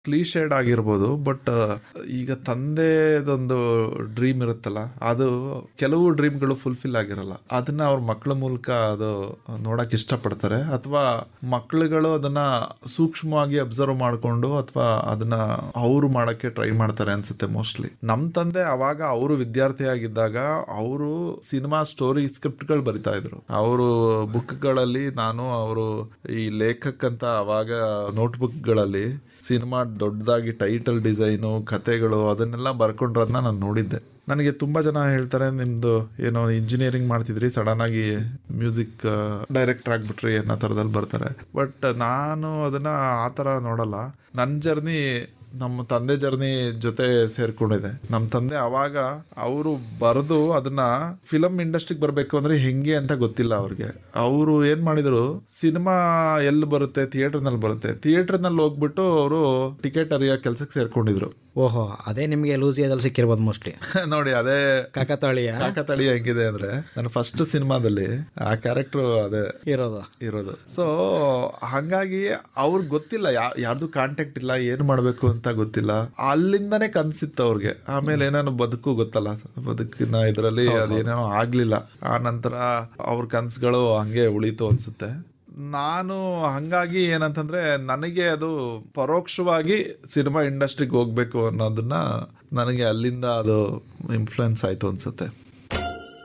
ಕ್ಲೀಶೇಡ್ ಆಗಿರ್ಬೋದು ಬಟ್ ಈಗ ತಂದೆದೊಂದು ಡ್ರೀಮ್ ಇರುತ್ತಲ್ಲ ಅದು ಕೆಲವು ಡ್ರೀಮ್ಗಳು ಫುಲ್ಫಿಲ್ ಆಗಿರಲ್ಲ ಅದನ್ನ ಅವ್ರ ಮಕ್ಕಳ ಮೂಲಕ ಅದು ನೋಡಕ್ ಇಷ್ಟಪಡ್ತಾರೆ ಅಥವಾ ಮಕ್ಕಳುಗಳು ಅದನ್ನ ಸೂಕ್ಷ್ಮವಾಗಿ ಅಬ್ಸರ್ವ್ ಮಾಡ್ಕೊಂಡು ಅಥವಾ ಅದನ್ನ ಅವರು ಮಾಡಕ್ಕೆ ಟ್ರೈ ಮಾಡ್ತಾರೆ ಅನ್ಸುತ್ತೆ ಮೋಸ್ಟ್ಲಿ ನಮ್ ತಂದೆ ಅವಾಗ ಅವರು ವಿದ್ಯಾರ್ಥಿಯಾಗಿದ್ದಾಗ ಅವರು ಸಿನಿಮಾ ಸ್ಟೋರಿ ಸ್ಕ್ರಿಪ್ಟ್ಗಳು ಬರಿತಾ ಇದ್ರು ಅವರು ಬುಕ್ಗಳಲ್ಲಿ ನಾನು ಅವರು ಈ ಲೇಖಕ್ ಅಂತ ಅವಾಗ ನೋಟ್ಬುಕ್ಗಳಲ್ಲಿ ಸಿನಿಮಾ ದೊಡ್ಡದಾಗಿ ಟೈಟಲ್ ಡಿಸೈನು ಕತೆಗಳು ಅದನ್ನೆಲ್ಲ ಬರ್ಕೊಂಡಿರೋದನ್ನ ನಾನು ನೋಡಿದ್ದೆ ನನಗೆ ತುಂಬ ಜನ ಹೇಳ್ತಾರೆ ನಿಮ್ಮದು ಏನೋ ಇಂಜಿನಿಯರಿಂಗ್ ಮಾಡ್ತಿದ್ರಿ ಸಡನ್ ಆಗಿ ಮ್ಯೂಸಿಕ್ ಡೈರೆಕ್ಟರ್ ಆಗ್ಬಿಟ್ರಿ ಅನ್ನೋ ಥರದಲ್ಲಿ ಬರ್ತಾರೆ ಬಟ್ ನಾನು ಅದನ್ನ ಆ ಥರ ನೋಡಲ್ಲ ನನ್ನ ಜರ್ನಿ ನಮ್ಮ ತಂದೆ ಜರ್ನಿ ಜೊತೆ ಸೇರ್ಕೊಂಡಿದೆ ನಮ್ಮ ತಂದೆ ಅವಾಗ ಅವರು ಬರೆದು ಅದನ್ನ ಫಿಲಮ್ ಇಂಡಸ್ಟ್ರಿಗೆ ಬರಬೇಕು ಅಂದ್ರೆ ಹೆಂಗೆ ಅಂತ ಗೊತ್ತಿಲ್ಲ ಅವ್ರಿಗೆ ಅವರು ಏನ್ ಮಾಡಿದ್ರು ಸಿನಿಮಾ ಎಲ್ಲಿ ಬರುತ್ತೆ ಥಿಯೇಟರ್ನಲ್ಲಿ ಬರುತ್ತೆ ಥಿಯೇಟರ್ನಲ್ಲಿ ಹೋಗ್ಬಿಟ್ಟು ಅವರು ಟಿಕೆಟ್ ಅರಿಯೋ ಕೆಲ್ಸಕ್ಕೆ ಸೇರ್ಕೊಂಡಿದ್ರು ಓಹೋ ಅದೇ ನಿಮಗೆ ಲೂಸಿಯಾದಲ್ಲಿ ಸಿಕ್ಕಿರ್ಬೋದು ಮೋಸ್ಟ್ಲಿ ನೋಡಿ ಅದೇ ಕಾಕತಾಳಿಯ ಕಾಕತಾಳಿ ಹೆಂಗಿದೆ ಅಂದ್ರೆ ನನ್ನ ಫಸ್ಟ್ ಸಿನಿಮಾದಲ್ಲಿ ಆ ಕ್ಯಾರೆಕ್ಟರ್ ಅದೇ ಇರೋದು ಇರೋದು ಸೊ ಹಂಗಾಗಿ ಅವ್ರಿಗೆ ಗೊತ್ತಿಲ್ಲ ಯಾ ಯಾರ್ದು ಕಾಂಟ್ಯಾಕ್ಟ್ ಇಲ್ಲ ಏನ್ ಮಾಡ್ಬೇಕು ಅಂತ ಗೊತ್ತಿಲ್ಲ ಅಲ್ಲಿಂದನೇ ಕನ್ಸಿತ್ತು ಅವ್ರಿಗೆ ಆಮೇಲೆ ಏನೇನೋ ಬದುಕು ಗೊತ್ತಲ್ಲ ಬದುಕಿನ ಇದರಲ್ಲಿ ಅದೇನೇನೋ ಆಗ್ಲಿಲ್ಲ ಆ ನಂತರ ಅವ್ರ ಕನ್ಸುಗಳು ಹಂಗೆ ಉಳಿತು ಅನ್ಸುತ್ತೆ ನಾನು ಹಂಗಾಗಿ ಏನಂತಂದ್ರೆ ನನಗೆ ಅದು ಪರೋಕ್ಷವಾಗಿ ಸಿನಿಮಾ ಇಂಡಸ್ಟ್ರಿಗೆ ಹೋಗ್ಬೇಕು ಅನ್ನೋದನ್ನ ನನಗೆ ಅಲ್ಲಿಂದ ಅದು ಇನ್ಫ್ಲುಯೆನ್ಸ್ ಆಯ್ತು ಅನ್ಸುತ್ತೆ